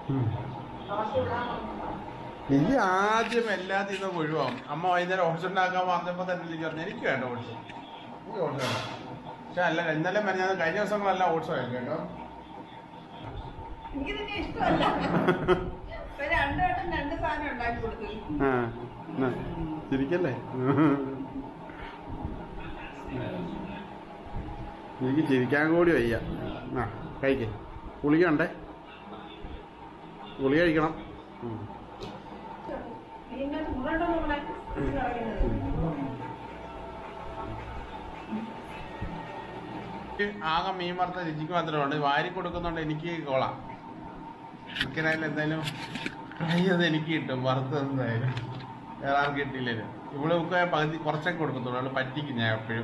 എനിക്ക് ആദ്യം എല്ലാത്തിൽ നിന്നും ഒഴിവാകും അമ്മ വൈകുന്നേരം ഓട്സ് ഉണ്ടാക്കാൻ പറഞ്ഞപ്പോൾ തന്നെ എനിക്ക് പറഞ്ഞു എനിക്ക് വേണ്ട ഓട്സ് എനിക്ക് ഓട്സ് വേണ്ട പക്ഷെ അല്ല ഇന്നലെ ഞാൻ കഴിഞ്ഞ ദിവസങ്ങളെല്ലാം ഓട്സ് കഴിക്കും കേട്ടോ എനിക്ക് തന്നെ ഇഷ്ടമല്ല ഇപ്പൊ രണ്ടു വട്ടം രണ്ട് സാധനം ഉണ്ടാക്കി കൊടുത്തു ആ എന്നാ, ചിരിക്കല്ലേ എനിക്ക് ചിരിക്കാൻ കൂടി വയ്യ ആ കഴിക്കേ ഗുളിക ഉണ്ടേ ഗുളിക കഴിക്കണം ഉം. ഇതിനകത്ത് മുറണ്ടോ നമ്മളെ ആകെ മീൻ വറുത്ത രുചിക്ക് മാത്രമേ ഉണ്ട് വാരി കൊടുക്കുന്നുണ്ട് എനിക്ക് കൊള്ളാം ചിക്കനായാലും എന്തായാലും ഫ്രൈ ചെയ്ത് എനിക്ക് കിട്ടും വറുത്തത് എന്തായാലും വേറെ ആർക്കും കിട്ടിയില്ലല്ലോ ഇവിടെ ഒക്കെ പകുതി കുറച്ചൊക്കെ കൊടുക്കത്തുള്ളൂ അവള് പറ്റിക്കും ഞാൻ എപ്പോഴും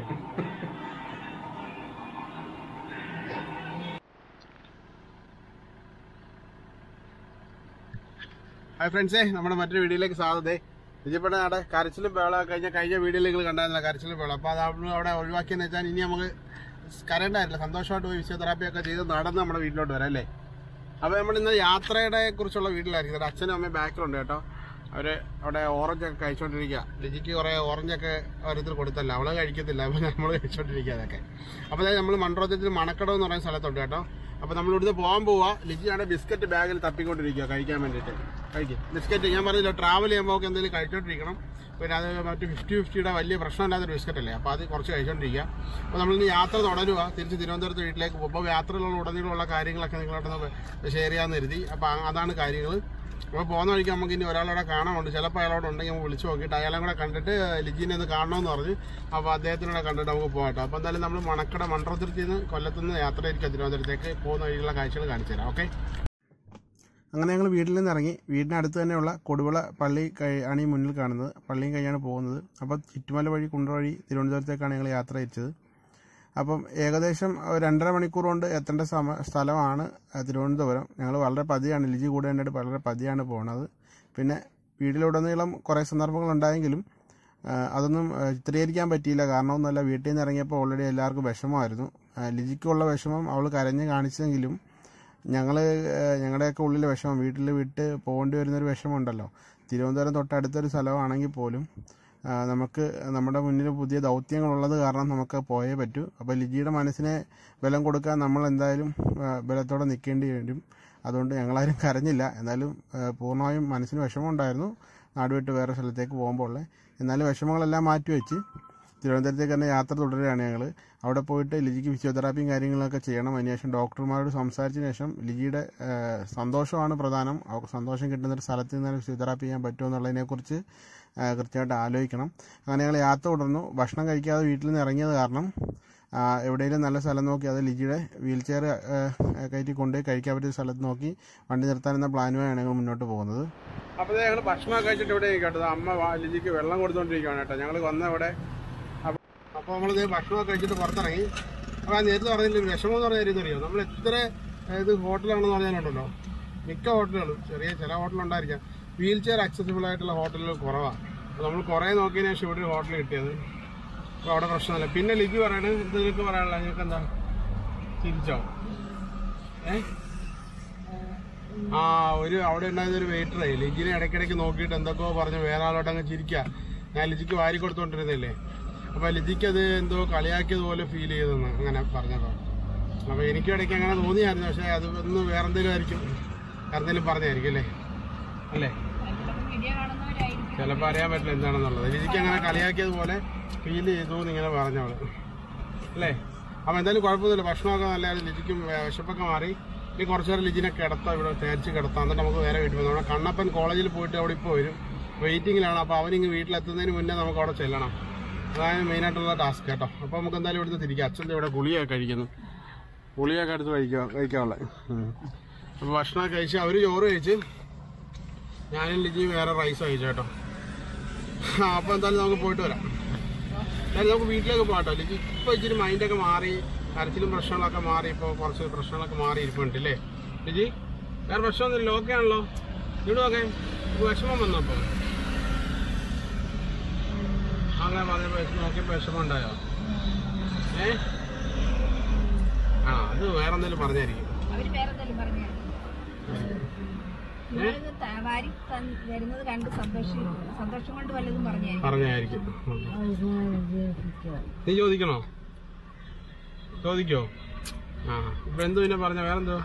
ഹായ് ഫ്രണ്ട്സേ നമ്മുടെ മറ്റൊരു വീഡിയോയിലേക്ക് സ്വാഗതേ വിജയപ്പെട്ട നാടെ കരച്ചിലും ബേള കഴിഞ്ഞ കഴിഞ്ഞ വീഡിയോയിൽ നിങ്ങൾ കണ്ടായിരുന്നില്ല കരച്ചിലും ബേള അപ്പോൾ അത് അവിടെ അവിടെ ഒഴിവാക്കിയെന്ന് വെച്ചാൽ ഇനി നമുക്ക് കരണ്ടായിട്ടില്ല സന്തോഷമായിട്ട് പോയി ഫിസിയോതെറാപ്പി ഒക്കെ ചെയ്ത് നടന്ന് നമ്മുടെ വീട്ടിലോട്ട് വരാം അല്ലേ അപ്പോൾ നമ്മൾ ഇന്ന് യാത്രയുടെ കുറിച്ചുള്ള വീട്ടിലായിരിക്കും ഇവിടെ അച്ഛനും അമ്മയും ബാക്കിലുണ്ട് കേട്ടോ അവര് അവിടെ ഓറഞ്ച് ഒക്കെ കഴിച്ചോണ്ടിരിക്കുക ലിജിക്ക് കുറെ ഓറഞ്ച് ഒക്കെ ഓരോരുത്തർ കൊടുത്തല്ല അവള് കഴിക്കത്തില്ല അപ്പൊ നമ്മൾ കഴിച്ചോണ്ടിരിക്കുക അതൊക്കെ അപ്പൊ നമ്മൾ മൺട്രോത്തിൽ മണക്കടം എന്ന് പറയുന്ന സ്ഥലത്തുണ്ട് കേട്ടോ അപ്പൊ നമ്മൾ ഇവിടുന്ന് പോകാൻ പോവാ ലിജിയാണ് ബിസ്ക്കറ്റ് ബാഗിൽ തപ്പിക്കൊണ്ടിരിക്കുക കഴിക്കാൻ വേണ്ടിയിട്ട് കഴിക്കും ബിസ്ക്കറ്റ് ഞാൻ പറഞ്ഞില്ല ട്രാവൽ ചെയ്യുമ്പോൾ എന്തെങ്കിലും കഴിച്ചോണ്ടിരിക്കണം പിന്നെ അത് മറ്റു ഫിഫ്റ്റി ഫിഫ്റ്റിയുടെ വലിയ പ്രശ്നമില്ലാത്തൊരു ബിസ്ക്കറ്റ് അല്ലേ അപ്പോൾ അത് കുറച്ച് കഴിച്ചോണ്ടിരിക്കുക അപ്പോൾ നമ്മളിന്ന് യാത്ര തുടരുക തിരിച്ച് തിരുവനന്തപുരത്ത് വീട്ടിലേക്ക് പോകും അപ്പോൾ യാത്രയിലുള്ള ഉടനീളമുള്ള കാര്യങ്ങളൊക്കെ നിങ്ങളോട്ടൊന്ന് ഷെയർ ചെയ്യാമെന്ന് കരുതി അപ്പോൾ അതാണ് കാര്യങ്ങൾ അപ്പോൾ പോകുന്ന വഴിക്ക് നമുക്ക് ഇനി ഒരാളവിടെ കാണാനുണ്ട് ചിലപ്പോൾ അയാളോട് ഉണ്ടെങ്കിൽ നമുക്ക് വിളിച്ചു നോക്കിയിട്ട് അയാളെ കൂടെ കണ്ടിട്ട് ലിജിനെ ഒന്ന് കാണണമെന്ന് പറഞ്ഞ് അപ്പോൾ അദ്ദേഹത്തിനൂടെ കണ്ടിട്ട് നമുക്ക് പോകട്ടോ അപ്പോൾ എന്തായാലും നമ്മൾ മണക്കട മണ്ഡലത്തിൽ നിന്ന് കൊല്ലത്തുനിന്ന് യാത്ര ഇരിക്കുക തിരുവനന്തപുരത്തേക്ക് പോകുന്ന വഴിയുള്ള കാഴ്ചകൾ കാണിച്ചു തരാം ഓക്കെ അങ്ങനെ ഞങ്ങൾ വീട്ടിൽ നിന്ന് ഇറങ്ങി വീടിനടുത്ത് തന്നെയുള്ള കൊടുവിള പള്ളി കഴി ആണ് ഈ മുന്നിൽ കാണുന്നത് പള്ളിയും കഴിഞ്ഞാണ് പോകുന്നത് അപ്പോൾ ചുറ്റുമല വഴി കുണ്ട്ര വഴി തിരുവനന്തപുരത്തേക്കാണ് ഞങ്ങൾ യാത്ര തിരിച്ചത് അപ്പം ഏകദേശം ഒരു രണ്ടര മണിക്കൂർ കൊണ്ട് എത്തേണ്ട സമ സ്ഥലമാണ് ആ, തിരുവനന്തപുരം ഞങ്ങൾ വളരെ പതിയാണ് ലിജി കൂടെ വേണ്ടിയിട്ട് വളരെ പതിയാണ് പോണത് പിന്നെ വീട്ടിലുടനീളം കുറേ സന്ദർഭങ്ങൾ ഉണ്ടായെങ്കിലും ആ, അതൊന്നും ആ, ചിത്രീകരിക്കാൻ പറ്റിയില്ല കാരണമൊന്നുമല്ല വീട്ടിൽ നിന്ന് ഇറങ്ങിയപ്പോൾ ഓൾറെഡി എല്ലാവർക്കും വിഷമമായിരുന്നു ആ, ലിജിക്കുള്ള വിഷമം അവൾ കരഞ്ഞ് കാണിച്ചെങ്കിലും ഞങ്ങൾ ഞങ്ങളുടെയൊക്കെ ഉള്ളിലെ വിഷമം വീട്ടിൽ വിട്ട് പോകേണ്ടി വരുന്നൊരു വിഷമമുണ്ടല്ലോ തിരുവനന്തപുരം തൊട്ടടുത്തൊരു സ്ഥലമാണെങ്കിൽ പോലും ആ, നമുക്ക് നമ്മുടെ മുന്നിൽ പുതിയ ദൗത്യങ്ങളുള്ളത് കാരണം നമുക്ക് പോയേ പറ്റൂ അപ്പോൾ ലിജിയുടെ മനസ്സിനെ ബലം കൊടുക്കാൻ നമ്മൾ എന്തായാലും ആ, ബലത്തോടെ നിൽക്കേണ്ടി വരും അതുകൊണ്ട് ഞങ്ങളാരും കരഞ്ഞില്ല എന്നാലും ആ, പൂർണ്ണമായും മനസ്സിന് വിഷമമുണ്ടായിരുന്നു നാട് വിട്ട് വേറെ സ്ഥലത്തേക്ക് പോകുമ്പോൾ ഉള്ളത് എന്നാലും വിഷമങ്ങളെല്ലാം മാറ്റിവെച്ച് തിരുവനന്തപുരത്തേക്ക് തന്നെ യാത്ര തുടരുകയാണ് ഞങ്ങൾ അവിടെ പോയിട്ട് ലിജിക്ക് ഫിസിയോതെറാപ്പിയും കാര്യങ്ങളൊക്കെ ചെയ്യണം അതിനുശേഷം ഡോക്ടർമാരോട് സംസാരിച്ചതിന് ശേഷം ലിജിയുടെ ആ, സന്തോഷമാണ് പ്രധാനം അവർക്ക് സന്തോഷം കിട്ടുന്ന ഒരു സ്ഥലത്ത് നിന്ന് ഫിസിയോതെറാപ്പി ചെയ്യാൻ പറ്റുമോ എന്നുള്ളതിനെക്കുറിച്ച് ആ, കൃത്യമായിട്ട് ആലോചിക്കണം അങ്ങനെ ഞങ്ങൾ യാത്ര തുടർന്നു ഭക്ഷണം കഴിക്കാതെ വീട്ടിൽ നിന്ന് ഇറങ്ങിയത് കാരണം ആ, എവിടെയെങ്കിലും നല്ല സ്ഥലം നോക്കി അത് ലിജിയുടെ വീൽ ചെയർ കയറ്റി കൊണ്ടുപോയി കഴിക്കാൻ പറ്റിയ സ്ഥലത്ത് നോക്കി വണ്ടി നിർത്താൻ എന്ന പ്ലാനുമായാണ് ഞങ്ങൾ മുന്നോട്ട് പോകുന്നത് അപ്പോൾ ഞങ്ങൾ ഭക്ഷണം കഴിച്ചിട്ട് ഇവിടെ കേട്ടത് അമ്മ വാ- ലിജിക്ക് വെള്ളം കൊടുത്തോണ്ടിരിക്കുകയാണ് കേട്ടോ ഞങ്ങൾ വന്ന ഇവിടെ അപ്പോൾ നമ്മൾ ഭക്ഷണമൊക്കെ കഴിച്ചിട്ട് പുറത്തിറങ്ങി അപ്പോൾ ആ നേരത്തെ പറഞ്ഞില്ല വിഷമം എന്ന് പറഞ്ഞ കാര്യം അറിയോ നമ്മൾ എത്ര ഇത് ഹോട്ടലാണെന്ന് പറഞ്ഞാലുണ്ടല്ലോ മിക്ക ഹോട്ടലുകളും ചെറിയ ചില ഹോട്ടലുണ്ടായിരിക്കാം വീൽ ചെയർ അക്സസിബിൾ ആയിട്ടുള്ള ഹോട്ടലുകൾ കുറവാണ് അപ്പോൾ നമ്മൾ കുറേ നോക്കിയതിന് ശേഷം ഇവിടെ ഒരു ഹോട്ടൽ കിട്ടിയത് അപ്പോൾ അവിടെ പ്രശ്നമില്ല പിന്നെ ലിജി പറയണത് ഇത് നിങ്ങൾക്ക് പറയാനുള്ള നിങ്ങൾക്ക് എന്താ തിരിച്ചോ ഏ ആ ഒരു അവിടെ ഉണ്ടായിരുന്ന ഒരു വെയിറ്ററേ ലിജിനെ ഇടയ്ക്കിടയ്ക്ക് നോക്കിയിട്ട് എന്തൊക്കെയോ പറഞ്ഞു വേറെ ആളോട്ട് അങ്ങ് ചിരിക്കുക ഞാൻ ലിജിക്ക് വാരി കൊടുത്തോണ്ടിരുന്നില്ലേ അപ്പൊ ലിജിക്ക് അത് എന്തോ കളിയാക്കിയതുപോലെ ഫീൽ ചെയ്തെന്ന് അങ്ങനെ പറഞ്ഞതോ അപ്പൊ എനിക്കും ഇടയ്ക്ക് അങ്ങനെ തോന്നിയായിരുന്നു പക്ഷെ അത് ഒന്ന് വേറെ എന്തെങ്കിലും ആയിരിക്കും വേറെ എന്തെങ്കിലും പറഞ്ഞായിരിക്കും അല്ലേ അല്ലേ വീഡിയോ കാണുന്നവരായിരിക്കും ചിലപ്പോൾ അറിയാൻ പറ്റില്ല എന്താണെന്നുള്ളത് ലിജിക്ക് അങ്ങനെ കളിയാക്കിയതുപോലെ ഫീൽ ചെയ്തു എന്ന് ഇങ്ങനെ പറഞ്ഞവള് അല്ലേ അപ്പം എന്തായാലും കുഴപ്പമൊന്നുമില്ല ഭക്ഷണമൊക്കെ നല്ലതായിരുന്നു ലിജിക്കും വേ- വിശപ്പൊക്കെ മാറി ഇനി കുറച്ച് നേരം ലിജിനെ കിടത്താം ഇവിടെ തേച്ച് കിടത്താം എന്നിട്ട് നമുക്ക് വേറെ വീട്ടിൽ പോകും നമ്മുടെ കണ്ണപ്പൻ കോളേജിൽ പോയിട്ട് അവിടെ ഇപ്പോൾ വരും വെയിറ്റിങ്ങിലാണ് അപ്പോൾ അവനിങ്ങ് വീട്ടിലെത്തുന്നതിന് മുന്നേ നമുക്ക് അവിടെ ചെല്ലണം അതാണ് മെയിനായിട്ടുള്ള ടാസ്ക് കേട്ടോ അപ്പോൾ നമുക്ക് എന്തായാലും ഇവിടുന്ന് തിരിക്കാം അച്ഛൻ്റെ ഇവിടെ ഗുളിയൊക്കെ കഴിക്കുന്നു ഗുളിയൊക്കെ എടുത്ത് കഴിക്കുക കഴിക്കാനുള്ളത് അപ്പോൾ ഭക്ഷണം കഴിച്ച് അവർ ചോറ് കഴിച്ച് ഞാനും ലിജി വേറെ റൈസ് കഴിച്ചു കേട്ടോ ആ അപ്പോൾ എന്തായാലും നമുക്ക് പോയിട്ട് വരാം എന്തായാലും നമുക്ക് വീട്ടിലേക്ക് പോകാട്ടോ ലിജി ഇപ്പോൾ ഇച്ചിരി മൈൻഡൊക്കെ മാറി കരച്ചിലും പ്രശ്നങ്ങളൊക്കെ മാറി ഇപ്പോൾ കുറച്ച് പ്രശ്നങ്ങളൊക്കെ മാറി ഇരിപ്പുണ്ട് അല്ലേ ലിജി വേറെ പ്രശ്നമൊന്നുമില്ല ഓക്കെ ആണല്ലോ ഇവിടെ നോക്കെ വിഷമം വന്നോ അപ്പോൾ അങ്ങനെ പറഞ്ഞപ്പോൾ വിഷമം നോക്കിയപ്പോൾ വിഷമം ഉണ്ടായോ ഏ ആ അത് വേറെ എന്തെങ്കിലും പറഞ്ഞായിരിക്കും അവര് വേറെ എന്തെങ്കിലും പറഞ്ഞു നിങ്ങളിത് ത- വാരി തന്ന് വരുന്നത് കണ്ട് സന്തോഷം സന്തോഷം കൊണ്ട് വല്ലതും പറഞ്ഞായിരിക്കും പറഞ്ഞായിരിക്കും നീ ചോദിക്കണോ ചോദിക്കോ ആ ഇപ്പൊ എന്തു പിന്നെ പറഞ്ഞ വേറെന്തോ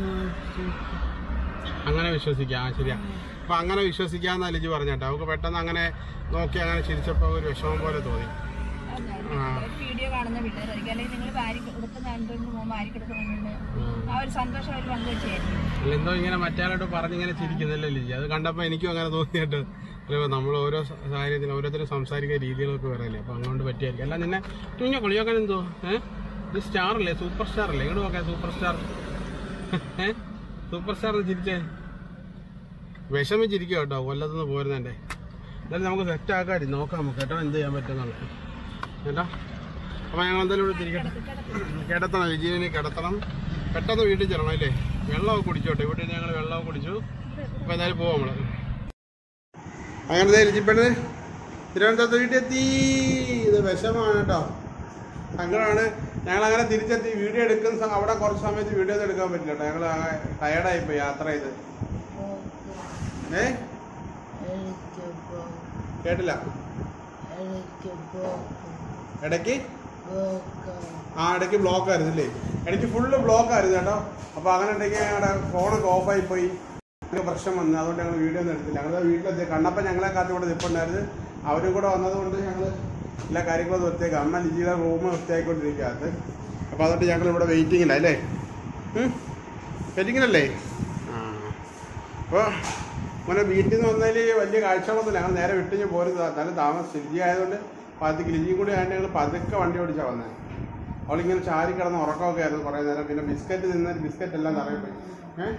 അങ്ങനെ വിശ്വസിക്കാം ആ ശരിയാ അപ്പൊ അങ്ങനെ വിശ്വസിക്കാന്നാ ലിജി പറഞ്ഞേട്ടോ അവൾക്ക് പെട്ടെന്ന് അങ്ങനെ നോക്കി അങ്ങനെ ചിരിച്ചപ്പോ ഒരു വിഷമം പോലെ തോന്നി വീഡിയോ കാണുന്ന പിള്ളേരായിരിക്കും അല്ലെങ്കിൽ നിങ്ങൾ വാരി കൊടുക്കുന്ന കണ്ടുകൊണ്ട് പോകുമ്പോൾ വാരി കൊടുക്കുന്നുണ്ട് ആ ഒരു സന്തോഷം അവർ പങ്കുവെച്ചായിരിക്കും അല്ല എന്തോ ഇങ്ങനെ മറ്റേ പറഞ്ഞിങ്ങനെ ചിരിക്കുന്നില്ല ലിജി അത് കണ്ടപ്പോ എനിക്കും അങ്ങനെ തോന്നിയിട്ട് നമ്മൾ ഓരോ സ- സാഹചര്യത്തിൽ ഓരോരുത്തരും സംസാരിക്കുന്ന രീതികളൊക്കെ പറയല്ലേ അപ്പൊ അങ്ങോട്ട് പറ്റിയായിരിക്കും അല്ല നിന്നെ തുഞ്ഞ കളിയാക്കാൻ എന്തോ ഏഹ് ഇത് സ്റ്റാർ അല്ലേ സൂപ്പർ സ്റ്റാർ അല്ലേ ഇങ്ങോട്ട് നോക്കാം സൂപ്പർ സ്റ്റാർ ഏഹ് സൂപ്പർ സ്റ്റാർ ചിരിച്ചേ വിഷമിച്ചിരിക്കുക കേട്ടോ കൊല്ലത്തുനിന്ന് പോരുന്നതിന്റെ എന്തായാലും നമുക്ക് സെറ്റ് ആക്കാടി നോക്കാം നമുക്ക് കേട്ടോ എന്ത് ചെയ്യാൻ പറ്റുന്നുള്ളത് കേട്ടോ അപ്പൊ ഞങ്ങൾ എന്തായാലും ഇവിടെ തിരിക്കട്ടെ കിടത്തണം വിജയനെ കിടത്തണം പെട്ടെന്ന് വീട്ടിൽ ചെല്ലണം അല്ലേ വെള്ളമൊക്കെ കുടിച്ചോട്ടെ ഇവിടെ ഞങ്ങൾ വെള്ളമൊക്കെ കുടിച്ചു അപ്പൊ എന്തായാലും പോവാം നമ്മള് അങ്ങനെ രുചിപ്പെട്ട് തിരുവനന്തപുരത്ത് വീട്ടിലെത്തി ഇത് വിഷമാണ് കേട്ടോ സങ്കടമാണ് ഞങ്ങൾ അങ്ങനെ തിരിച്ചെത്തി വീഡിയോ എടുക്കുന്ന സ- അവിടെ കുറച്ച് സമയത്ത് വീഡിയോ ഒന്നും എടുക്കാൻ പറ്റില്ല കേട്ടോ ഞങ്ങൾ ടയർഡായി പോയി യാത്ര ചെയ്ത് ഏ കേട്ടില്ല ഇടയ്ക്ക് ആ ഇടയ്ക്ക് ബ്ലോക്ക് ആയിരുന്നു അല്ലേ ഇടയ്ക്ക് ഫുള്ള് ബ്ലോക്ക് ആയിരുന്നു കേട്ടോ അപ്പൊ അങ്ങനെ ഉണ്ടെങ്കിൽ ഞങ്ങളുടെ ഫോണൊക്കെ ഓഫായി പോയി ഞങ്ങൾക്ക് പ്രശ്നം വന്നു അതുകൊണ്ട് ഞങ്ങൾ വീഡിയോ ഒന്നും എടുത്തില്ല ഞങ്ങൾ വീട്ടിലെത്തി കണ്ണപ്പൻ ഞങ്ങളെ കാത്ത് ഇവിടെ നിൽപ്പുണ്ടായിരുന്നു അവരും കൂടെ വന്നതുകൊണ്ട് ഞങ്ങൾ എല്ലാ കാര്യങ്ങളും വൃത്തിയാക്കി അമ്മ ലിജിയുടെ റൂം വൃത്തിയാക്കിക്കൊണ്ടിരിക്കുകയത് അപ്പോൾ അതുകൊണ്ട് ഞങ്ങൾ ഇവിടെ വെയിറ്റിങ്ങില്ല അല്ലേ വെയിറ്റിങ്ങിലല്ലേ ആ അപ്പോൾ അങ്ങനെ വീട്ടിൽ നിന്ന് വന്നതിൽ വലിയ കാഴ്ചകളൊന്നുമില്ല ഞങ്ങൾ നേരെ വിട്ടിഞ്ഞ് പോരുന്നത് നല്ല താമസം ലിജി ആയതുകൊണ്ട് പതുക്കെ ലിജിയും കൂടി ആയതുകൊണ്ട് ഞങ്ങൾ പതുക്കെ വണ്ടി ഓടിച്ചാൽ വന്നത് അവളിങ്ങനെ ചാരി കിടന്ന് ഉറക്കമൊക്കെ ആയിരുന്നു കുറേ നേരം പിന്നെ ബിസ്ക്കറ്റ് തിന്നാൽ ബിസ്ക്കറ്റ് എല്ലാം നിറയെ പോയി ഏഹ്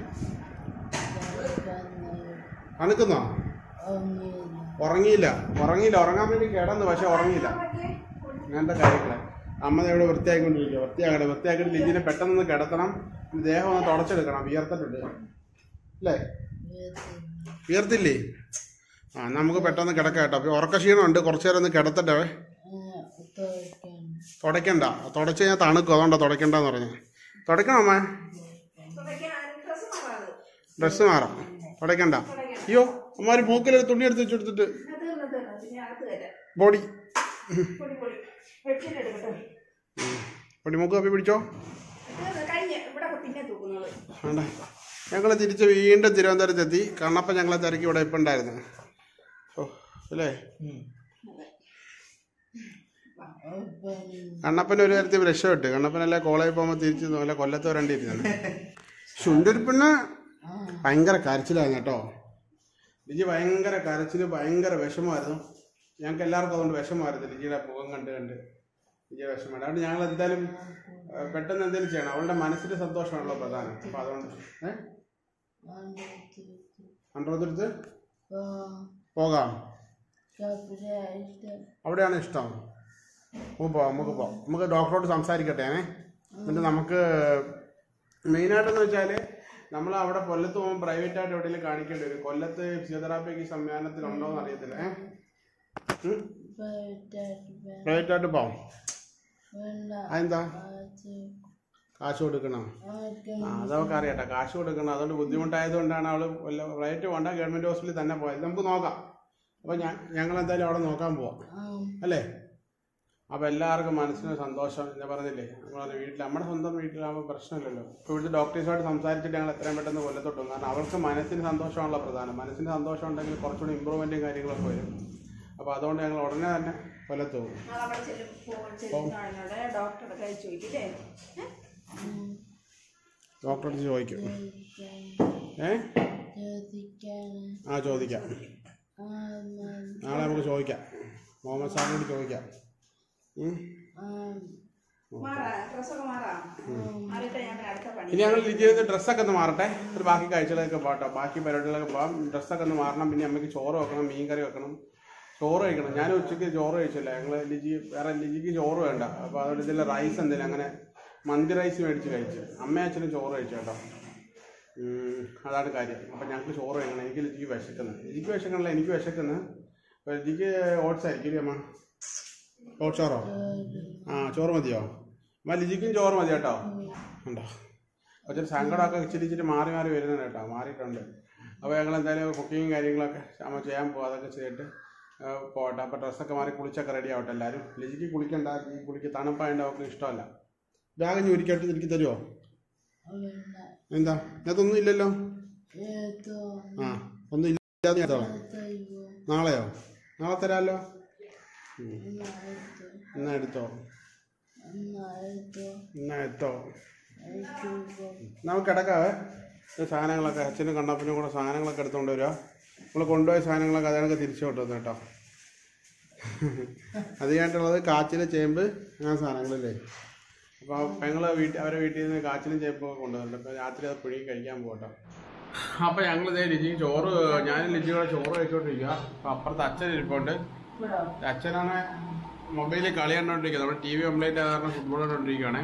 തണുക്കുന്നോ ഉറങ്ങിയില്ല ഉറങ്ങിയില്ല ഉറങ്ങാൻ വേണ്ടി കിടന്നു പക്ഷെ ഉറങ്ങിയില്ല അങ്ങനത്തെ കാര്യങ്ങളെ അമ്മ ഇവിടെ വൃത്തിയാക്കിക്കൊണ്ടിരിക്കുക വൃത്തിയാക്കട്ടെ വൃത്തിയാക്കിയിട്ട് ലിജിനെ പെട്ടെന്ന് കിടത്തണം ദേഹം ഒന്ന് തുടച്ചെടുക്കണം വിയർത്തിട്ടുണ്ട് അല്ലേ വിയർത്തില്ലേ ആ നമുക്ക് പെട്ടെന്ന് കിടക്കാം കേട്ടോ അപ്പോൾ ഉറക്ക ക്ഷീണമുണ്ട് കുറച്ച് നേരം ഒന്ന് കിടത്തട്ടെ തുടയ്ക്കണ്ട തുടച്ച് കഴിഞ്ഞാൽ തണുക്കും അതുകൊണ്ടാണ് തുടയ്ക്കണ്ടെന്ന് പറഞ്ഞത് തുടയ്ക്കണം അമ്മ ഡ്രസ്സ് മാറാം തുടയ്ക്കണ്ട അയ്യോ അമ്മ ഒരു മൂക്കിലൊരു തുണി എടുത്ത് വെച്ചെടുത്തിട്ട് ബോഡി പൊടി മൂക്ക് കപ്പി പിടിച്ചോ കഴിഞ്ഞ ഇവിടെ പിന്നെ തൂക്കുന്നത് വേണ്ട ഞങ്ങൾ തിരിച്ച് വീണ്ടും തിരുവനന്തപുരത്തെത്തി കണ്ണപ്പൻ ഞങ്ങളെ തിരക്കി ഇവിടെ ഇപ്പം ഉണ്ടായിരുന്നു ഓ അല്ലേ കണ്ണപ്പൻ ഒരു കാര്യത്തിൽ രക്ഷപ്പെട്ട് കണ്ണപ്പനല്ലേ കോളേജിൽ പോകുമ്പോൾ തിരിച്ച് നല്ല കൊല്ലത്ത് വരേണ്ടിയിരുന്നത് ശുണ്ടൊരു പെണ്ണ് ഭയങ്കര കരച്ചിലായിരുന്നു കേട്ടോ ലിജി ഭയങ്കര കരച്ചിൽ ഭയങ്കര വിഷമമായിരുന്നു ഞങ്ങൾക്ക് എല്ലാവർക്കും അതുകൊണ്ട് വിഷമമായിരുന്നു ലിജിയുടെ മുഖം കണ്ട് കണ്ട് ലിജിയുടെ വിഷമം അതുകൊണ്ട് ഞങ്ങൾ എന്തായാലും ആ, പെട്ടെന്ന് എന്തെങ്കിലും ചെയ്യണം അവളുടെ മനസ്സിന്റെ സന്തോഷമാണല്ലോ പ്രധാനം അപ്പൊ അതുകൊണ്ട് ഏഹ് അണ്ടോതിരുത്ത് പോകാം അവിടെയാണ് ഇഷ്ടം നമുക്ക് പോവാം നമുക്ക് പോവാം നമുക്ക് ഡോക്ടറോട് സംസാരിക്കട്ടെ ഏ എന്നിട്ട് നമുക്ക് മെയിനായിട്ടെന്ന് വെച്ചാൽ നമ്മൾ അവിടെ കൊല്ലത്ത് പോകുമ്പോൾ പ്രൈവറ്റ് ആയിട്ട് എവിടെയെങ്കിലും കാണിക്കേണ്ടി വരും കൊല്ലത്ത് ഫിസിയോതെറാപ്പിക്ക് സംവിധാനത്തിലുണ്ടോ എന്ന് അറിയത്തില്ല ഏ പ്രൈവറ്റ് ആയിട്ട് പോവാം അതെന്താ കാശ് കൊടുക്കണം ആ അതൊക്കെ അറിയട്ടെ കാശ് കൊടുക്കണം അതുകൊണ്ട് ബുദ്ധിമുട്ടായതുകൊണ്ടാണ് അവള് വല്ല പ്രൈവറ്റ് പോകണ്ട ഗവൺമെന്റ് ഹോസ്പിറ്റലിൽ തന്നെ പോയത് നമുക്ക് നോക്കാം അപ്പൊ ഞാൻ ഞങ്ങൾ എന്തായാലും അവിടെ നോക്കാൻ പോവാം അല്ലേ അപ്പൊ എല്ലാവർക്കും മനസ്സിന് സന്തോഷം ഞാൻ പറഞ്ഞില്ലേ നമ്മളെ വീട്ടിൽ നമ്മുടെ സ്വന്തം വീട്ടിലാകുമ്പോൾ പ്രശ്നമില്ലല്ലോ ഇപ്പൊ ഇവിടുത്തെ ഡോക്ടേഴ്സുമായിട്ട് സംസാരിച്ചിട്ട് ഞങ്ങൾ എത്രയും പെട്ടെന്ന് കൊല്ലത്തോട്ട് പോകും കാരണം അവർക്ക് മനസ്സിന് സന്തോഷമാണല്ലോ പ്രധാനം മനസ്സിന് സന്തോഷം ഉണ്ടെങ്കിൽ കുറച്ചുകൂടി ഇമ്പ്രൂവ്മെന്റും കാര്യങ്ങളൊക്കെ വരും അപ്പോൾ അതുകൊണ്ട് ഞങ്ങൾ ഉടനെ തന്നെ കൊല്ലത്ത് പോകും അവിടെ ചെല്ലുന്നവിടെ ഡോക്ടറുടെ കൈ ചോദിക്കില്ലേ ഡോക്ടറെ അടുത്ത് ചോദിക്കും ഏ ആ ചോദിക്കാം നാളെ നമുക്ക് ചോദിക്കാം മുഹമ്മദ് സാറിനോട് ചോദിക്കാം ഉം. മാറാ ഡ്രസ്സൊക്കെ മാറാം മാറിയിട്ട് ഞാൻ പിന്നെ അടുത്ത പണി ഇനി ഞങ്ങൾ ലിജിയുടെ ഡ്രസ്സൊക്കെ ഒന്ന് മാറട്ടെ ഒരു ബാക്കി കാഴ്ചകളൊക്കെ പോട്ടോ ബാക്കി പരിപാടികളൊക്കെ പോകാം ഡ്രസ്സൊക്കെ ഒന്ന് മാറണം പിന്നെ അമ്മയ്ക്ക് ചോറ് വെക്കണം മീൻ കറി വെക്കണം ചോറ് കഴിക്കണം ഞാൻ ഉച്ചയ്ക്ക് ചോറ് കഴിച്ചില്ല ഞങ്ങൾ ലിജി വേറെ ലിജിക്ക് ചോറ് വേണ്ട അപ്പോൾ അതുകൊണ്ട് ഇതിൽ റൈസ് എന്തെങ്കിലും അങ്ങനെ മന്തി റൈസ് മേടിച്ച് കഴിച്ചു അമ്മയും അച്ഛനും ചോറ് കഴിച്ചു കേട്ടോ ഉം, അതാണ് കാര്യം അപ്പം ഞങ്ങൾക്ക് ചോറ് കഴിക്കണം എനിക്ക് ലിജിക്ക് വിശക്കുന്നത് ലിജിക്ക് വിശക്കണല്ല എനിക്ക് വിശക്കുന്നത് അപ്പോൾ ലിജിക്ക് ഓട്സ് ആയിരിക്കും ഇല്ലേ അമ്മ ഓട്സ് ചോറോ ആ ചോറ് മതിയോ അമ്മ ലിജിക്കും ചോറ് മതി കേട്ടോ ഉണ്ടോ ഒത്തിരി സങ്കടമൊക്കെ ഇച്ചിരി ഇച്ചിരി മാറി മാറി വരുന്നുണ്ട് കേട്ടോ മാറിയിട്ടുണ്ട് അപ്പോൾ ഞങ്ങൾ എന്തായാലും കുക്കിങ്ങും കാര്യങ്ങളൊക്കെ അമ്മ ചെയ്യാൻ പോകും അതൊക്കെ ചെയ്തിട്ട് ആ, പോട്ടെ അപ്പോൾ ഡ്രസ്സൊക്കെ മാറി കുളിച്ചൊക്കെ റെഡി ആവട്ടെ എല്ലാവരും ലിജിക്ക് കുളിക്കണ്ട ഈ കുളിക്ക് തണുപ്പായതുകൊണ്ട് അവർക്ക് ഇഷ്ടമല്ല ബാഗ് ഞൂരിക്കായിട്ട് എനിക്ക് തരുമോ എന്താ അതിനകത്തൊന്നും ഇല്ലല്ലോ ആ ഒന്നും ഇല്ലാതെ ഞാൻ തരാം. നാളെയോ നാളെ തരാമല്ലോ ഉം. എന്നാ എടുത്തോ എന്നാ എടുത്തോ നമുക്ക് കിടക്കാവേ ഇത് സാധനങ്ങളൊക്കെ അച്ഛനും കണ്ണപ്പനും കൂടെ സാധനങ്ങളൊക്കെ എടുത്തുകൊണ്ട് വരിക നമ്മൾ കൊണ്ടുപോയ സാധനങ്ങളൊക്കെ അതൊക്കെ തിരിച്ചു കൊണ്ടുവന്നു കേട്ടോ അത് കഴിഞ്ഞിട്ടുള്ളത് കാച്ചിൽ ചേമ്പ് ആ സാധനങ്ങളല്ലേ അപ്പോൾ പെങ്ങൾ വീട്ടിൽ അവരെ വീട്ടിൽ നിന്ന് കാച്ചിലും ചേമ്പൊക്കെ കൊണ്ടുവന്നിട്ടുണ്ട് അപ്പോൾ രാത്രി അത് പുഴുങ്ങി കഴിക്കാൻ പോകട്ടോ അപ്പോൾ ഞങ്ങൾ ഇതേ ലിജി ചോറ് ഞാനും ലിജിയുടെ ചോറ് കഴിച്ചുകൊണ്ടിരിക്കുക അപ്പോൾ അപ്പുറത്ത് അച്ഛൻ ഇരിപ്പുണ്ട് അച്ഛനാണ് മൊബൈലിൽ കളി കണ്ടോണ്ടിരിക്കുക നമ്മുടെ ടി വി കംപ്ലൈൻറ്റ് ആയ കാരണം ഫുട്ബോൾ കണ്ടോണ്ടിരിക്കുകയാണേ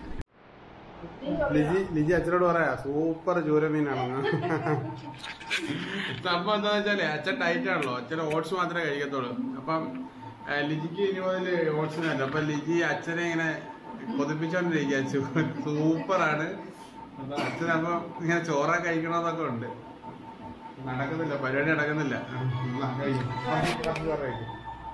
ലിജി ലിജി അച്ഛനോട് പറയാ സൂപ്പർ ചൂരമീനാണെന്ന് സംഭവം എന്താന്ന് വെച്ചാല് അച്ഛൻ ഡയറ്റ് ആണല്ലോ അച്ഛൻ ഓട്സ് മാത്രമേ കഴിക്കത്തുള്ളൂ അപ്പം ആ, ലിജിക്ക് ഇനി മുതൽ ഓട്സിനല്ല അപ്പൊ ലിജി അച്ഛനെ ഇങ്ങനെ കൊതിപ്പിച്ചോണ്ടിരിക്കുക സൂപ്പറാണ് അപ്പൊ അച്ഛനപ്പൊ ഇങ്ങനെ ചോറ കഴിക്കണമെന്നൊക്കെ ഉണ്ട് നടക്കുന്നില്ല പരിപാടി നടക്കുന്നില്ല എന്നാ, കഴിക്ക്. കുറച്ച് ചോറ് കഴിക്ക്.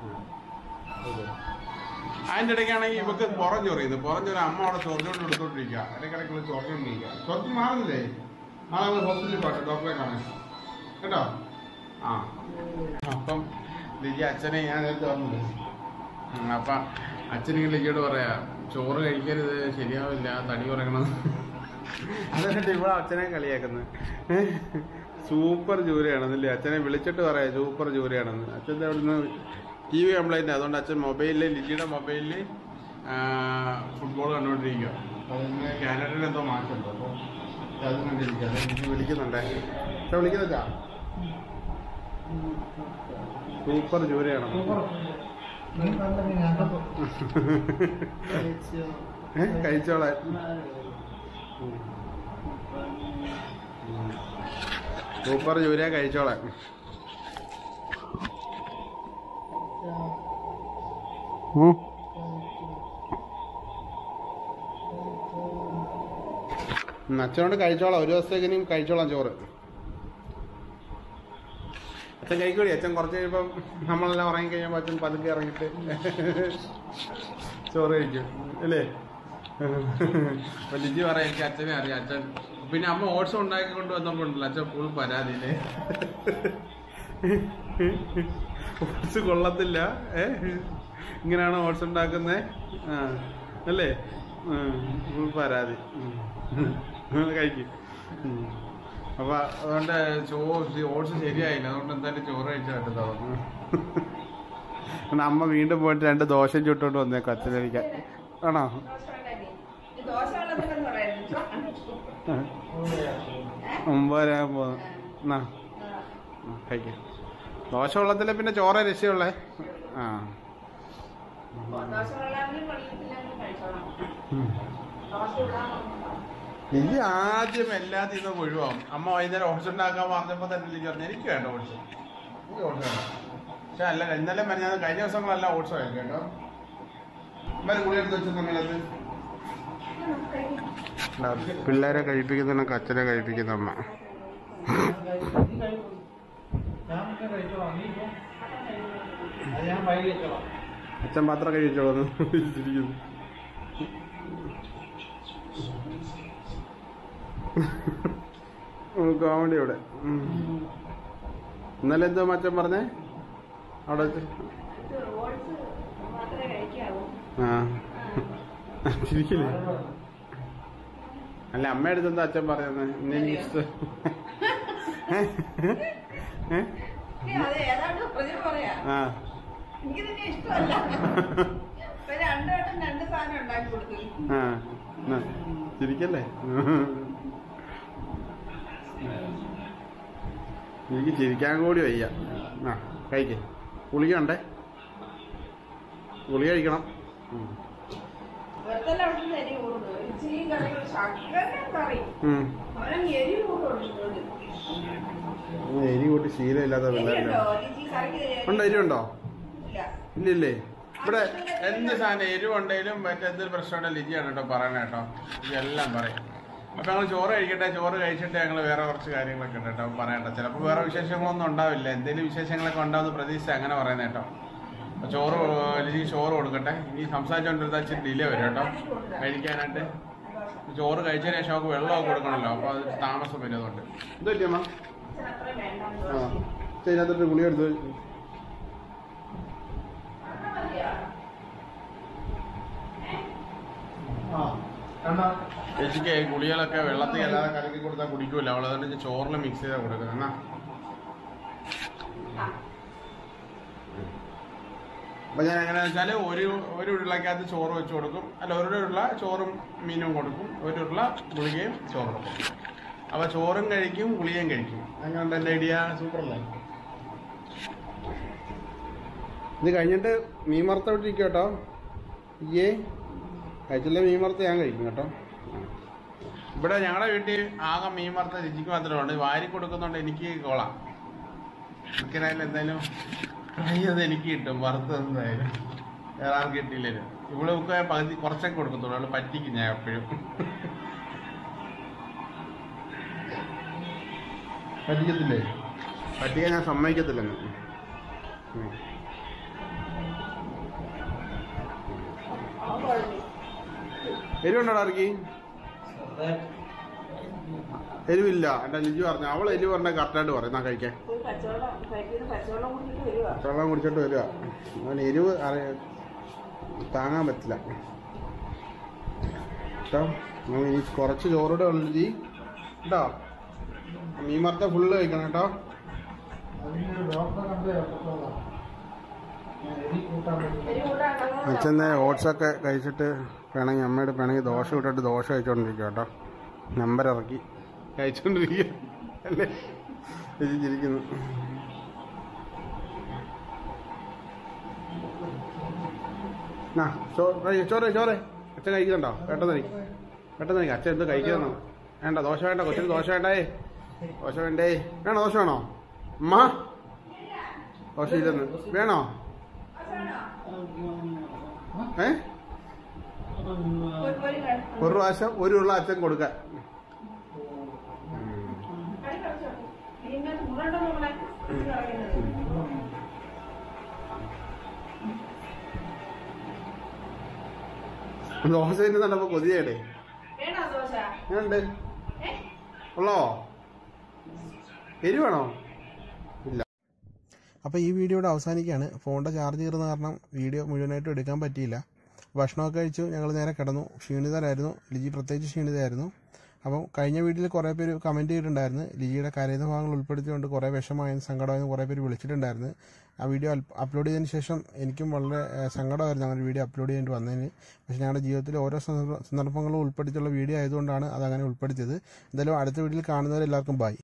അതിന്റെ ഇടയ്ക്കാണെങ്കിൽ ഇവക്ക് പുറം ചൊറിയുന്നത് പുറം ചൊറി അമ്മ അവിടെ ചൊറിഞ്ഞോണ്ട് എടുത്തോണ്ടിരിക്കുക ഇടയ്ക്കിടയ്ക്കുള്ള ചൊറിഞ്ഞോണ്ടിരിക്കുക ചൊറിഞ്ഞ് മാറുന്നില്ലേ നാളെ നമ്മൾ ഹോസ്പിറ്റലിൽ പോട്ടെ ഡോക്ടറെ കാണാൻ കേട്ടോ ആ അപ്പം ലിജി അച്ഛനെ ഞാൻ നേരത്തെ വന്നത് ഉം, അപ്പം അച്ഛനിങ്ങനെ ലിജിയോട് പറയാ ചോറ് കഴിക്കരുത് ശരിയാവില്ല തടി കുറയ്ക്കണം എന്നിട്ട് ഇവിടെ അച്ഛനെ കളിയാക്കുന്നത് സൂപ്പർ ജൂരിയാണെന്നല്ലേ അച്ഛനെ വിളിച്ചിട്ട് പറയാം സൂപ്പർ ജൂരിയാണെന്ന് അച്ഛൻ്റെ അവിടുന്ന് ടി വി കംപ്ലൈൻറ്റ് അതുകൊണ്ട് അച്ഛൻ മൊബൈലിൽ ലിജിയുടെ മൊബൈലിൽ ഫുട്ബോൾ കണ്ടുകൊണ്ടിരിക്കുക അതിന് കാനഡയിൽ എന്തോ മാറ്റമുണ്ട് അപ്പോൾ അത് കണ്ടിരിക്കുക അത് ലിജി വിളിക്കുന്നുണ്ടേ പക്ഷെ വിളിക്കുന്നില്ല സൂപ്പർ ജൂരിയാണ് ഏ കഴിച്ചോളാൻ സൂപ്പർ ജൂരിയ കഴിച്ചോളാൻ ഉം. ഉം, അച്ഛനോട് കഴിച്ചോളാം ഒരു ദിവസത്തേക്ക് ഇനിയും കഴിച്ചോളാം ചോറ് അച്ഛൻ കഴിക്കൂടി അച്ഛൻ കുറച്ച് കഴിയുമ്പം നമ്മളെല്ലാം ഉറങ്ങി കഴിയുമ്പോൾ അച്ഛൻ പതുക്കെ ഇറങ്ങിയിട്ട് ചോറ് കഴിക്കും അല്ലേ അപ്പൊ ലിജി പറയാം എനിക്ക് അച്ഛനെ അറിയാം അച്ഛൻ പിന്നെ അമ്മ ഓട്സ് ഉണ്ടാക്കി കൊണ്ട് വന്നപ്പോണ്ടല്ലോ അച്ഛൻ ഫുൾ പരാതിയില്ലേ ഓട്സ് കൊള്ളത്തില്ല ഏ ഇങ്ങനെയാണോ ഓട്സ് ഉണ്ടാക്കുന്നത് ആ അല്ലേ ഫുൾ പരാതി ഉം. കഴിക്കും ഉം. അപ്പൊ അതുകൊണ്ട് ചോ ഓട്സ് ശരിയായില്ല അതുകൊണ്ട് എന്തായാലും ചോറ് കഴിച്ചാൽ പറ്റത്തുള്ളൂ പിന്നെ അമ്മ വീണ്ടും പോയിട്ട് രണ്ട് ദോശയും ചുട്ടോണ്ട് വന്നേക്കും അച്ഛനടിക്കാൻ ആണോ ദോശ വെള്ളത്തിലെന്ന് പറയുന്നത് ഒമ്പതര പോകുന്നു എന്നാ കഴിക്കാം ദോശ വെള്ളത്തിലെ പിന്നെ ചോറ രക്ഷയുള്ളേ ആ ദോശ വെള്ളാമെങ്കിലും വെള്ളത്തിലെങ്കിലും കഴിച്ചോളാം ദോശ ഇടാൻ ലിജി ആദ്യം എല്ലാത്തിൽ നിന്നും ഒഴിവാകും അമ്മ വൈകുന്നേരം ഓട്സ് ഉണ്ടാക്കാൻ പറഞ്ഞപ്പോ തന്നെ ലിജി പറഞ്ഞു എനിക്ക് വേണ്ട ഓട്സ് എനിക്ക് ഓട്സ് വേണ്ട പക്ഷെ അല്ല ഇന്നലെ ഞാൻ കഴിഞ്ഞ ദിവസങ്ങളെല്ലാം ഓട്സ് കഴിക്കും കേട്ടോ അമ്മ കൂടി എടുത്ത് വെച്ച സമയത്ത് പിള്ളേരെ കഴിപ്പിക്കുന്ന അച്ഛനെ കഴിപ്പിക്കുന്ന അമ്മ ഞാൻ വൈകി വെച്ചോളാം അച്ഛൻ പാത്രം കഴിച്ചോളൂ ചിരിക്കുന്നു കോമഡി അവിടെ ഉം. ഇന്നലെ എന്തോ മച്ചൻ പറഞ്ഞേ അവിടെ വെച്ച് ഇത് ഓട്സ് മാത്രമേ കഴിക്കാവൂ ആ ചിരിക്കില്ലേ അല്ല അമ്മ അടുത്തെന്താ അച്ഛൻ പറയുന്നത് ഇന്ന് എനിക്ക് ഇഷ്ടം ഏ? ഏ? ഏ, അത് ഏതാണ്ട് പ്രചരം പറയാ ആ എനിക്ക് തന്നെ ഇഷ്ടമല്ല ഇപ്പൊ രണ്ടു വട്ടം രണ്ട് സാധനം ഉണ്ടാക്കി കൊടുത്തു ആ എന്നാ, ചിരിക്കല്ലേ എനിക്ക് ചിരിക്കാൻ കൂടി വയ്യ ആ കഴിക്കേ ഗുളികയുണ്ടേ ഗുളിക കഴിക്കണം ഉം. വെറുതെ അവിടുന്ന് എരി കൂടുന്നു ഇച്ചിരി കറികൾ ശർക്കര കറി ഉം. അവനെ എരി കൂടുള്ളൂ ഉം, എരി കൂട്ടി ശീലമില്ലാത്ത പിള്ളേരുണ്ടോ എരിയുണ്ടോ ചേച്ചി കറിക്ക് ഉണ്ടോ എരിവുണ്ടോ ഇല്ല ഇല്ലില്ലേ ഇവിടെ എന്ത് സാധനം എരിവുണ്ടെങ്കിലും മറ്റെന്തൊരു പ്രശ്നമുണ്ടെങ്കിലും ലിജിയാണ് കേട്ടോ പറയണ കേട്ടോ എല്ലാം പറയും അപ്പൊ ഞങ്ങൾ ചോറ് കഴിക്കട്ടെ ചോറ് കഴിച്ചിട്ട് ഞങ്ങൾ വേറെ കുറച്ച് കാര്യങ്ങളൊക്കെ ഉണ്ട് കേട്ടോ പറയട്ടെ ചിലപ്പോൾ വേറെ വിശേഷങ്ങളൊന്നും ഉണ്ടാവില്ല എന്തെങ്കിലും വിശേഷങ്ങളൊക്കെ ഉണ്ടാവുന്ന പ്രതീക്ഷ അങ്ങനെ പറയുന്നത് കേട്ടോ അപ്പൊ ചോറ് അല്ലെങ്കിൽ ചോറ് കൊടുക്കട്ടെ ഇനി സംസാരിച്ചുകൊണ്ടിരുന്ന ഇച്ചിരി ഡിലേ വരും കേട്ടോ കഴിക്കാനായിട്ട് ചോറ് കഴിച്ചതിന് ശേഷം നമുക്ക് വെള്ളമൊക്കെ കൊടുക്കണമല്ലോ അപ്പോൾ അത് താമസം വരും അതുകൊണ്ട് എന്തല്ലേ അമ്മ ആ ഇതിനകത്തൊരു ഗുളി എടുത്ത് ചേച്ചിക്ക് ഗുളികളൊക്കെ വെള്ളത്തിൽ അല്ലാതെ കലക്കി കൊടുത്താൽ കുടിക്കൂല അവൾ അതുകൊണ്ട് ചോറിൽ മിക്സ് ചെയ്താൽ കൊടുക്കുന്നത് എന്നാ അപ്പൊ ഞാൻ എങ്ങനെയാന്ന് വെച്ചാല് ഒരു ഒരു ഉരുളക്കകത്ത് ചോറ് വെച്ച് കൊടുക്കും അല്ല ഒരു ഉരുള ചോറും മീനും കൊടുക്കും ഒരു ഉരുള ഗുളികയും ചോറും കൊടുക്കും അപ്പൊ ചോറും കഴിക്കും ഗുളികയും കഴിക്കും അങ്ങനെയുണ്ട് എന്റെ ഐഡിയ സൂപ്പർ അല്ലേ ഇത് കഴിഞ്ഞിട്ട് മീൻ വറുത്ത വിട്ടിരിക്കും കേട്ടോ ഇയ്യേ കഴിച്ചില്ല മീൻ വറുത്ത ഞാൻ കഴിക്കും കേട്ടോ ഇവിടെ ഞങ്ങളുടെ വീട്ടിൽ ആകെ മീൻ വറുത്ത രുചിക്ക് മാത്രമേ ഉണ്ട് വാരി കൊടുക്കുന്നുണ്ട് എനിക്ക് കൊള്ളാം ചിക്കനായാലും എന്തായാലും ഫ്രൈ ചെയ്ത് എനിക്ക് കിട്ടും വറുത്തത് എന്തായാലും വേറെ ആർക്കും കിട്ടിയില്ലല്ലോ ഇവിടെ ഒക്കെ പകുതി കുറച്ചൊക്കെ കൊടുക്കത്തുള്ളൂ അവള് പറ്റിക്കും ഞാൻ എപ്പോഴും പറ്റിക്കത്തില്ലേ പറ്റിക്കാൻ ഞാൻ സമ്മതിക്കത്തില്ലെന്ന് ഉം. എരിവുണ്ടോടാ ഇറക്കി എരിവില്ല എന്റെ ലിജു പറഞ്ഞു അവൾ എരിവ് പറഞ്ഞാൽ കറക്റ്റായിട്ട് പറയും എന്നാ കഴിക്കാൻ വെള്ളം കുടിച്ചിട്ട് വരിക അവൻ എരിവ് അറിയ താങ്ങാൻ പറ്റില്ല കേട്ടോ നമ്മൾ ഇനി കുറച്ച് ചോറൂടെ ഉള്ളു ജി കേട്ടോ മീൻ വറുത്ത ഫുള്ള് കഴിക്കണം കേട്ടോ അച്ഛൻ്റെ ഓട്സൊക്കെ കഴിച്ചിട്ട് വേണമെങ്കിൽ അമ്മയുടെ വേണമെങ്കിൽ ദോശ ഇട്ടിട്ട് ദോശ കഴിച്ചോണ്ടിരിക്കുക കേട്ടോ നമ്പർ ഇറക്കി കഴിച്ചോണ്ടിരിക്കുക അല്ലേ ചിരിക്കുന്നു ആ ചോറ് കഴി- ചോറ് ചോറ് അച്ഛൻ കഴിക്കുന്നുണ്ടോ പെട്ടെന്ന് കഴിക്കും പെട്ടെന്ന് കഴിക്കും അച്ഛൻ എന്തോ കഴിക്കുന്നോ വേണ്ട ദോശ വേണ്ട കൊച്ചിന് ദോശ വേണ്ടേ ദോശ വേണ്ടേ വേണോ ദോശ വേണോ അമ്മ ദോശ ഇല്ലെന്ന് വേണോ ഏ ഒരു പ്രാവശ്യം ഒരു ഉള്ള അച്ഛൻ കൊടുക്കാൻ ദോശ തന്നെ കണ്ടപ്പോ കൊതിയേടേ വേണോ ദോശ ഞാനുണ്ട് ഏ? ഉള്ളോ എരിവാണോ ഇല്ല അപ്പോൾ ഈ വീഡിയോ ഇവിടെ അവസാനിക്കുകയാണ് ഫോണിൻ്റെ ചാർജ് കയറുന്ന കാരണം വീഡിയോ മുഴുവനായിട്ടും എടുക്കാൻ പറ്റിയില്ല ഭക്ഷണമൊക്കെ കഴിച്ചു ഞങ്ങൾ നേരെ കിടന്നു ക്ഷീണിതരായിരുന്നു ലിജി പ്രത്യേകിച്ച് ക്ഷീണിതരായിരുന്നു അപ്പം കഴിഞ്ഞ വീഡിയോയിൽ കുറേ പേര് കമൻറ്റ് ചെയ്തിട്ടുണ്ടായിരുന്നു ലിജിയുടെ കരയുന്ന ഭാഗങ്ങൾ ഉൾപ്പെടുത്തിക്കൊണ്ട് കുറേ വിഷമായെന്ന് സങ്കടമായെന്ന് കുറേ പേര് വിളിച്ചിട്ടുണ്ടായിരുന്നു ആ വീഡിയോ അപ്ലോഡ് ചെയ്തതിന് ശേഷം എനിക്കും വളരെ ഏഹ്, സങ്കടമായിരുന്നു അങ്ങനെ വീഡിയോ അപ്ലോഡ് ചെയ്യേണ്ടി വന്നതിന് പക്ഷേ ഞങ്ങളുടെ ജീവിതത്തിൽ ഓരോ സന്ദർഭ- സന്ദർഭങ്ങളും ഉൾപ്പെടുത്തിയുള്ള വീഡിയോ ആയതുകൊണ്ടാണ് അതങ്ങനെ ഉൾപ്പെടുത്തിയത് എന്തായാലും അടുത്ത വീഡിയോയിൽ കാണുന്നവരെല്ലാവർക്കും ബൈ